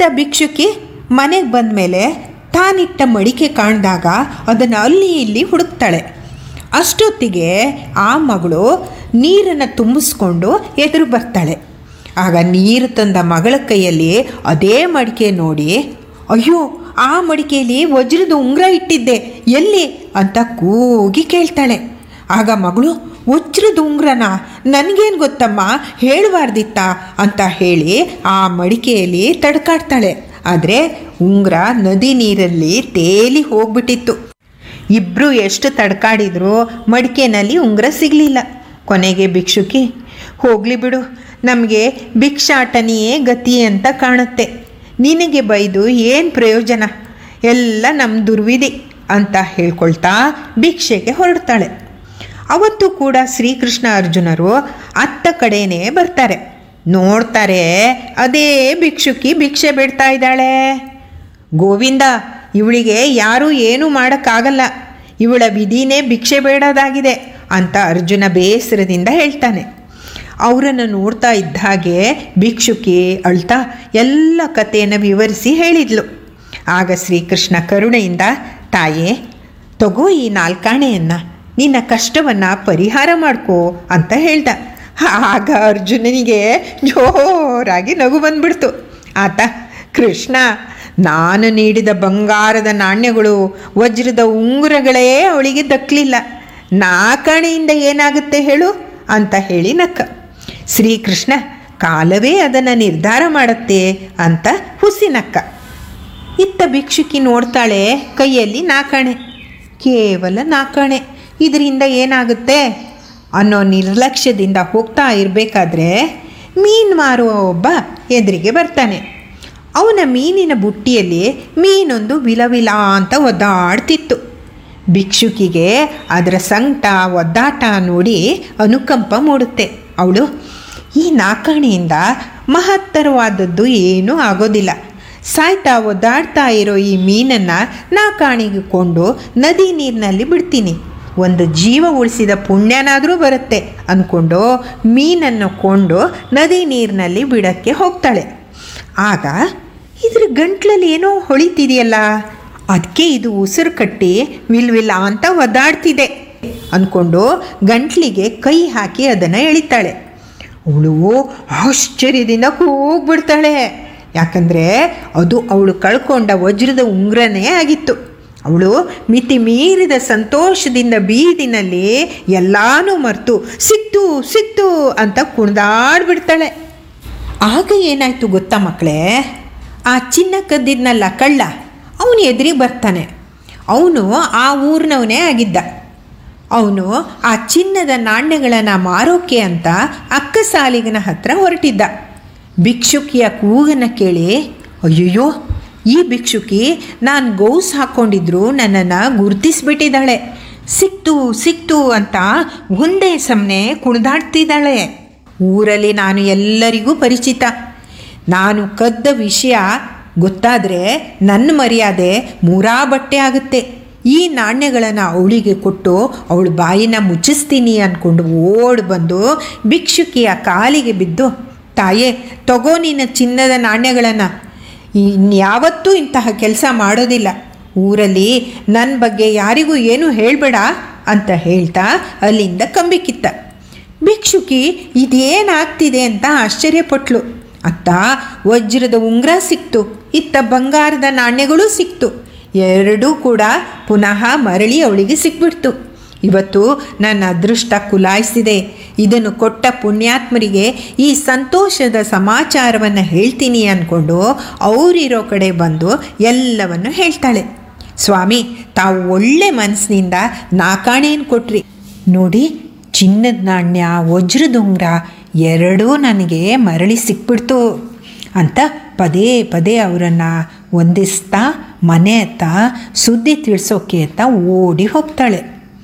ಇತ್ತ ಭಿಕ್ಷುಕಿ ಮನೆಗೆ ಬಂದಮೇಲೆ ತಾನಿಟ್ಟ ಮಡಿಕೆ ಕಾಣಿದಾಗ ಅದನ್ನು ಅಲ್ಲಿ ಇಲ್ಲಿ ಹುಡುಕ್ತಾಳೆ ಅಷ್ಟೊತ್ತಿಗೆ ಆ ಮಗಳು ನೀರನ್ನು ತುಂಬಿಸ್ಕೊಂಡು ಎದುರು ಬರ್ತಾಳೆ ಆಗ ನೀರು ತಂದ ಮಗಳ ಕೈಯಲ್ಲಿ ಅದೇ ಮಡಿಕೆ ನೋಡಿ ಅಯ್ಯೋ ಆ ಮಡಿಕೆಯಲ್ಲಿ ವಜ್ರದ ಉಂಗುರ ಇಟ್ಟಿದ್ದೆ ಎಲ್ಲಿ ಅಂತ ಕೂಗಿ ಕೇಳ್ತಾಳೆ ಆಗ ಮಗಳು ವಜ್ರದ ಉಂಗ್ರನ ನನಗೇನು ಗೊತ್ತಮ್ಮ ಹೇಳಬಾರ್ದಿತ್ತ ಅಂತ ಹೇಳಿ ಆ ಮಡಿಕೆಯಲ್ಲಿ ತಡ್ಕಾಡ್ತಾಳೆ ಆದರೆ ಉಂಗ್ರ ನದಿ ನೀರಲ್ಲಿ ತೇಲಿ ಹೋಗ್ಬಿಟ್ಟಿತ್ತು ಇಬ್ಬರು ಎಷ್ಟು ತಡ್ಕಾಡಿದ್ರು ಮಡಿಕೆನಲ್ಲಿ ಉಂಗ್ರ ಸಿಗಲಿಲ್ಲ ಕೊನೆಗೆ ಭಿಕ್ಷುಕಿ ಹೋಗಲಿ ಬಿಡು ನಮಗೆ ಭಿಕ್ಷಾಟನೆಯೇ ಗತಿ ಅಂತ ಕಾಣುತ್ತೆ ನಿನಗೆ ಬೈದು ಏನು ಪ್ರಯೋಜನ ಎಲ್ಲ ನಮ್ಮ ದುರ್ವಿಧಿ ಅಂತ ಹೇಳ್ಕೊಳ್ತಾ ಭಿಕ್ಷೆಗೆ ಹೊರಡ್ತಾಳೆ ಅವತ್ತು ಕೂಡ ಶ್ರೀಕೃಷ್ಣ ಅರ್ಜುನರು ಅತ್ತ ಕಡೆನೇ ಬರ್ತಾರೆ ನೋಡ್ತಾರೆ ಅದೇ ಭಿಕ್ಷುಕಿ ಭಿಕ್ಷೆ ಬಿಡ್ತಾ ಇದ್ದಾಳೆ ಗೋವಿಂದ ಇವಳಿಗೆ ಯಾರೂ ಏನೂ ಮಾಡೋಕ್ಕಾಗಲ್ಲ ಇವಳ ವಿಧಿನೇ ಭಿಕ್ಷೆ ಬೇಡೋದಾಗಿದೆ ಅಂತ ಅರ್ಜುನ ಬೇಸರದಿಂದ ಹೇಳ್ತಾನೆ ಅವರನ್ನು ನೋಡ್ತಾ ಇದ್ದ ಹಾಗೆ ಭಿಕ್ಷುಕಿ ಅಳ್ತಾ ಎಲ್ಲ ಕಥೆಯನ್ನು ವಿವರಿಸಿ ಹೇಳಿದ್ಲು ಆಗ ಶ್ರೀಕೃಷ್ಣ ಕರುಣೆಯಿಂದ ತಾಯೇ ತಗೋ ಈ ನಾಲ್ಕಾಣೆಯನ್ನು ನಿನ್ನ ಕಷ್ಟವನ್ನು ಪರಿಹಾರ ಮಾಡ್ಕೋ ಅಂತ ಹೇಳ್ದ ಆಗ ಅರ್ಜುನನಿಗೆ ಜೋರಾಗಿ ನಗು ಬಂದ್ಬಿಡ್ತು ಆತ ಕೃಷ್ಣ ನಾನು ನೀಡಿದ ಬಂಗಾರದ ನಾಣ್ಯಗಳು ವಜ್ರದ ಉಂಗುರಗಳೇ ಅವಳಿಗೆ ದಕ್ಕಲಿಲ್ಲ ನಾಕಾಣೆಯಿಂದ ಏನಾಗುತ್ತೆ ಹೇಳು ಅಂತ ಹೇಳಿ ನಕ್ಕ ಶ್ರೀಕೃಷ್ಣ ಕಾಲವೇ ಅದನ್ನು ನಿರ್ಧಾರ ಮಾಡುತ್ತೆ ಅಂತ ಹುಸಿ ನಕ್ಕ ಇತ್ತ ಭಿಕ್ಷುಕಿ ನೋಡ್ತಾಳೆ ಕೈಯಲ್ಲಿ ನಾಕಾಣೆ ಕೇವಲ ನಾಕಾಣೆ ಇದರಿಂದ ಏನಾಗುತ್ತೆ ಅನ್ನೋ ನಿರ್ಲಕ್ಷ್ಯದಿಂದ ಹೋಗ್ತಾ ಇರಬೇಕಾದ್ರೆ ಮೀನು ಮಾರುವ ಒಬ್ಬ ಎದುರಿಗೆ ಬರ್ತಾನೆ ಅವನ ಮೀನಿನ ಬುಟ್ಟಿಯಲ್ಲಿ ಮೀನೊಂದು ವಿಲವಿಲ ಅಂತ ಒದ್ದಾಡ್ತಿತ್ತು ಭಿಕ್ಷುಕಿಗೆ ಅದರ ಸಂಕಟ ಒದ್ದಾಟ ನೋಡಿ ಅನುಕಂಪ ಮೂಡುತ್ತೆ ಅವಳು ಈ ನಾಕಾಣೆಯಿಂದ ಮಹತ್ತರವಾದದ್ದು ಏನೂ ಆಗೋದಿಲ್ಲ ಸಾಯ್ತಾ ಒದ್ದಾಡ್ತಾ ಇರೋ ಈ ಮೀನನ್ನು ನಾಕಾಣಿಗೆ ಕೊಂಡು ನದಿ ನೀರಿನಲ್ಲಿ ಬಿಡ್ತೀನಿ ಒಂದು ಜೀವ ಉಳಿಸಿದ ಪುಣ್ಯನಾದರೂ ಬರುತ್ತೆ ಅಂದ್ಕೊಂಡು ಮೀನನ್ನು ಕೊಂಡು ನದಿ ನೀರಿನಲ್ಲಿ ಬಿಡೋಕ್ಕೆ ಹೋಗ್ತಾಳೆ ಆಗ ಇದ್ರ ಗಂಟ್ಲಲ್ಲಿ ಏನೋ ಹೊಳಿತಿದೆಯಲ್ಲ ಅದಕ್ಕೆ ಇದು ಉಸಿರು ಕಟ್ಟಿ ವಿಲ್ವಿಲ್ಲ ಅಂತ ಒದ್ದಾಡ್ತಿದೆ ಅಂದ್ಕೊಂಡು ಗಂಟ್ಲಿಗೆ ಕೈ ಹಾಕಿ ಅದನ್ನು ಎಳಿತಾಳೆ ಅವಳು ಆಶ್ಚರ್ಯದಿಂದ ಕೂಗ್ಬಿಡ್ತಾಳೆ ಯಾಕಂದರೆ ಅದು ಅವಳು ಕಳ್ಕೊಂಡ ವಜ್ರದ ಉಂಗ್ರನೇ ಆಗಿತ್ತು ಅವಳು ಮಿತಿ ಮೀರಿದ ಸಂತೋಷದಿಂದ ಬೀದಿನಲ್ಲಿ ಎಲ್ಲಾನು ಮರೆತು ಸಿಕ್ತು ಸಿಕ್ತು ಅಂತ ಕುಣಿದಾಡ್ಬಿಡ್ತಾಳೆ ಆಗ ಏನಾಯ್ತು ಗೊತ್ತಾ ಮಕ್ಕಳೇ ಆ ಚಿನ್ನ ಕದ್ದಿದ್ನಲ್ಲ ಕಳ್ಳ ಅವನು ಎದುರಿಗೆ ಬರ್ತಾನೆ ಅವನು ಆ ಊರಿನವನೇ ಆಗಿದ್ದ ಅವನು ಆ ಚಿನ್ನದ ನಾಣ್ಯಗಳನ್ನು ಮಾರೋಕೆ ಅಂತ ಅಕ್ಕ ಸಾಲಿಗನ ಹತ್ರ ಹೊರಟಿದ್ದ ಭಿಕ್ಷುಕಿಯ ಕೂಗನ್ನು ಕೇಳಿ ಅಯ್ಯಯ್ಯೋ ಈ ಭಿಕ್ಷುಕಿ ನಾನು ಗೌಸ್ ಹಾಕ್ಕೊಂಡಿದ್ರು ನನ್ನನ್ನು ಗುರ್ತಿಸ್ಬಿಟ್ಟಿದ್ದಾಳೆ ಸಿಕ್ತು ಸಿಕ್ತು ಅಂತ ಒಂದೇ ಸಮನೆ ಕುಣಿದಾಡ್ತಿದ್ದಾಳೆ ಊರಲ್ಲಿ ನಾನು ಎಲ್ಲರಿಗೂ ಪರಿಚಿತ ನಾನು ಕದ್ದ ವಿಷಯ ಗೊತ್ತಾದರೆ ನನ್ನ ಮರ್ಯಾದೆ ಮೂರಾ ಬಟ್ಟೆ ಆಗುತ್ತೆ ಈ ನಾಣ್ಯಗಳನ್ನು ಅವಳಿಗೆ ಕೊಟ್ಟು ಅವಳ ಬಾಯಿನ ಮುಚ್ಚಿಸ್ತೀನಿ ಅಂದ್ಕೊಂಡು ಓಡಿ ಬಂದು ಭಿಕ್ಷುಕಿಯ ಕಾಲಿಗೆ ಬಿದ್ದು ತಾಯೇ ತಗೋ ನಿನ್ನ ಚಿನ್ನದ ನಾಣ್ಯಗಳನ್ನು ಇನ್ಯಾವತ್ತೂ ಇಂತಹ ಕೆಲಸ ಮಾಡೋದಿಲ್ಲ ಊರಲ್ಲಿ ನನ್ನ ಬಗ್ಗೆ ಯಾರಿಗೂ ಏನೂ ಹೇಳಬೇಡ ಅಂತ ಹೇಳ್ತಾ ಅಲ್ಲಿಂದ ಕಂಬಿಕಿತ್ತ ಭಿಕ್ಷುಕಿ ಇದೇನಾಗ್ತಿದೆ ಅಂತ ಆಶ್ಚರ್ಯಪಟ್ಲು ಅತ್ತ ವಜ್ರದ ಉಂಗುರ ಸಿಕ್ತು ಇತ್ತ ಬಂಗಾರದ ನಾಣ್ಯಗಳು ಸಿಕ್ತು ಎರಡೂ ಕೂಡ ಪುನಃ ಮರಳಿ ಅವಳಿಗೆ ಸಿಕ್ಬಿಡ್ತು ಇವತ್ತು ನನ್ನ ಅದೃಷ್ಟ ಕುಲಾಯಿಸಿದೆ ಇದನ್ನು ಕೊಟ್ಟ ಪುಣ್ಯಾತ್ಮರಿಗೆ ಈ ಸಂತೋಷದ ಸಮಾಚಾರವನ್ನು ಹೇಳ್ತೀನಿ ಅಂದ್ಕೊಂಡು ಅವರಿರೋ ಕಡೆ ಬಂದು ಎಲ್ಲವನ್ನು ಹೇಳ್ತಾಳೆ ಸ್ವಾಮಿ ತಾವು ಒಳ್ಳೆ ಮನಸ್ಸಿನಿಂದ ನಾಕಾಣೇನು ಕೊಟ್ರಿ ನೋಡಿ ಚಿನ್ನದ ನಾಣ್ಯ ವಜ್ರದ ಉಂಗುರ ಎರಡೂ ನನಗೆ ಮರಳಿ ಸಿಕ್ಬಿಡ್ತು ಅಂತ ಪದೇ ಪದೇ ಅವರನ್ನು ವಂದಿಸ್ತಾ ಮನೆ ಹತ್ತ ಸುದ್ದಿ ತಿಳಿಸೋಕೆ ಅಂತ ಓಡಿ ಹೋಗ್ತಾಳೆ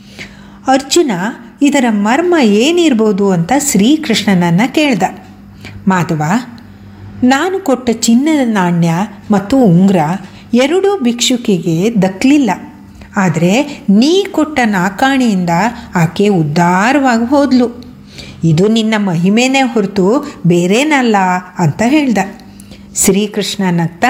ಅರ್ಜುನ ಇದರ ಮರ್ಮ ಏನಿರ್ಬೋದು ಅಂತ ಶ್ರೀಕೃಷ್ಣನನ್ನು ಕೇಳ್ದ ಮಾಧವ ನಾನು ಕೊಟ್ಟ ಚಿನ್ನದ ನಾಣ್ಯ ಮತ್ತು ಉಂಗುರ ಎರಡೂ ಭಿಕ್ಷುಕಿಗೆ ದಕ್ಕಲಿಲ್ಲ ಆದರೆ ನೀ ಕೊಟ್ಟ ನಾಕಾಣಿಯಿಂದ ಆಕೆ ಉದ್ಧಾರವಾಗಿ ಹೋದ್ಲು ಇದು ನಿನ್ನ ಮಹಿಮೆನೇ ಹೊರತು ಬೇರೇನಲ್ಲ ಅಂತ ಹೇಳ್ದ ಶ್ರೀಕೃಷ್ಣ ನಗ್ತಾ